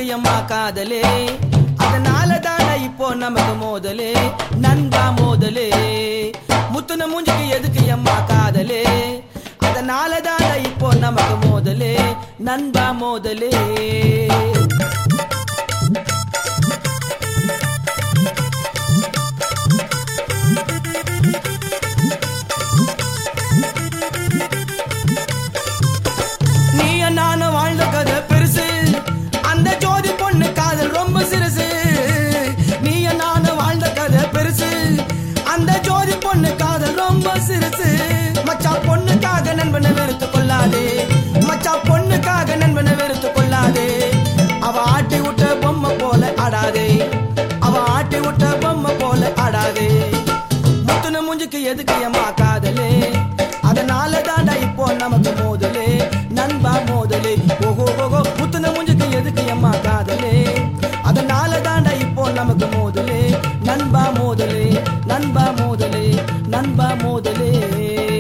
எதுக்கு எம்மா காதலே அதனால தானே இப்போ நமக்கு மோதலே நண்பா மோதலே முத்துன மூஞ்சிக்கு எதுக்கு எம்மா காதலே அதனால தானே இப்போ நமக்கு மோதலே நண்பா மோதலே நீ நானும் வாழ்ந்த கதை பெருசு அந்த ஜோதி பொண்ணு காதல் ரொம்ப சிறுசு நீ நானும் வாழ்ந்த கதை பெருசு அந்த ஜோதி பொண்ணு காதல் ரொம்ப சிறுசு மச்சா பொண்ணுக்காக நண்பனை வெறுத்து கொள்ளாதே மச்சா பொண்ணுக்காக நண்பனை வெறுத்து கொள்ளாதே அவ ஆட்டி விட்ட பொம்மை போல ஆடாதே அவ ஆட்டி விட்ட பொம்மை போல ஆடாதே முத்துன மூஞ்சிக்கு எதுக்கு எம்மா காதலே அதனால தாண்டா இப்போ நமக்கு மோதலே நண்பா மோதலே ஓஹோ ஓஹோ முத்துன மூஞ்சிக்கு எதுக்கு எம்மா காதலே அதனால தாண்டா இப்போ நமக்கு மோதலே நண்பா மோதலே நண்பா மோதலே நண்பா மோதலே